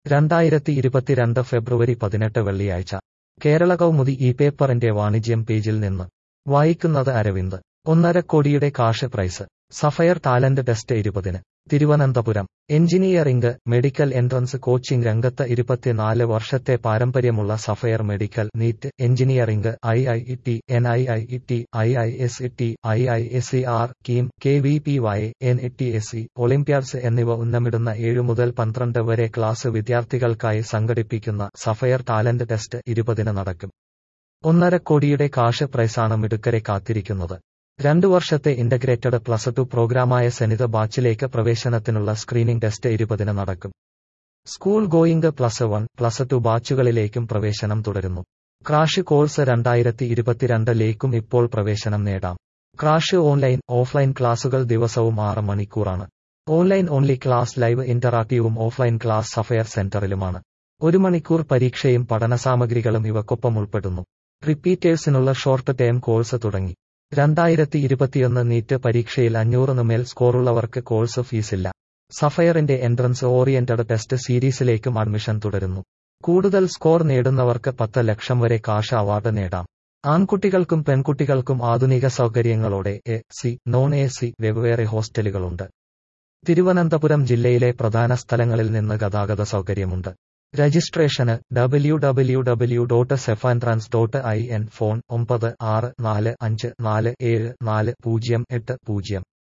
രണ്ടായിരത്തി ഇരുപത്തിരണ്ട് ഫെബ്രുവരി പതിനെട്ട് വെള്ളിയാഴ്ച കേരള കൗമുദി ഈ പേപ്പറിന്റെ വാണിജ്യം പേജിൽ നിന്ന് വായിക്കുന്നത് അരവിന്ദ് ഒന്നര കോടിയുടെ cash prize Sapphire talent test ഇരുപതിന് Thiruvananthapuram engineering medical entrance coaching രംഗത്ത് ഇരുപത്തിനാല് വർഷത്തെ പാരമ്പര്യമുള്ള Sapphire medical NEET engineering I I T N I I T I I S T I I S C R KEAM K V P Y N T S C olympiads എന്നിവ ഉന്നമിടുന്ന ഏഴു മുതൽ പന്ത്രണ്ട് വരെ ക്ലാസ് വിദ്യാർത്ഥികൾക്കായി സംഘടിപ്പിക്കുന്ന sapphire talent test ഇരുപതിന് നടക്കും ഒന്നര കോടിയുടെ കാഷ് പ്രൈസാണ് മിടുക്കരെ കാത്തിരിക്കുന്നത് രണ്ടു വർഷത്തെ ഇന്റഗ്രേറ്റഡ് പ്ലസ് ടു പ്രോഗ്രാമായ സെനിത ബാച്ചിലേക്ക് പ്രവേശനത്തിനുള്ള സ്ക്രീനിംഗ് ടെസ്റ്റ് ഇരുപതിന് നടക്കും school going plus one plus two ബാച്ചുകളിലേക്കും പ്രവേശനം തുടരുന്നു ക്രാഷ് കോഴ്സ് രണ്ടായിരത്തി ഇരുപത്തിരണ്ടിലേക്കും ഇപ്പോൾ പ്രവേശനം നേടാം ക്രാഷ് ഓൺലൈൻ ഓഫ്ലൈൻ ക്ലാസുകൾ ദിവസവും ആറ് മണിക്കൂറാണ് ഓൺലൈൻ ഓൺലി ക്ലാസ് ലൈവ് ഇന്ററാക്റ്റീവും ഓഫ്ലൈൻ ക്ലാസ് സഫയർ സെന്ററിലുമാണ് ഒരു മണിക്കൂർ പരീക്ഷയും പഠനസാമഗ്രികളും ഇവക്കൊപ്പം ഉൾപ്പെടുന്നു റിപ്പീറ്റേഴ്സിനുള്ള ഷോർട്ട് ടേം കോഴ്സ് തുടങ്ങി രണ്ടായിരത്തി ഇരുപത്തിയൊന്ന് നീറ്റ് പരീക്ഷയിൽ അഞ്ഞൂറിന് മേൽ സ്കോറുള്ളവർക്ക് കോഴ്സ് ഫീസില്ല സഫയറിന്റെ എൻട്രൻസ് ഓറിയന്റഡ് ടെസ്റ്റ് സീരീസിലേക്കും അഡ്മിഷൻ തുടരുന്നു കൂടുതൽ സ്കോർ നേടുന്നവർക്ക് പത്ത് ലക്ഷം വരെ കാഷ് അവാർഡ് നേടാം ആൺകുട്ടികൾക്കും പെൺകുട്ടികൾക്കും ആധുനിക സൗകര്യങ്ങളോടെ A C non A C വെവ്വേറെ ഹോസ്റ്റലുകളുണ്ട് തിരുവനന്തപുരം ജില്ലയിലെ പ്രധാന സ്ഥലങ്ങളിൽ നിന്ന് ഗതാഗത സൗകര്യമുണ്ട് രജിസ്ട്രേഷന് ഡബ്ല്യു ഡബ്ല്യു ഡബ്ല്യു ഡോട്ട് സെഫാൻട്രാൻസ് ഡോട്ട് ഐ എൻ ഫോൺ ഒമ്പത് ആറ് നാല് അഞ്ച് നാല് ഏഴ് നാല് പൂജ്യം എട്ട് പൂജ്യം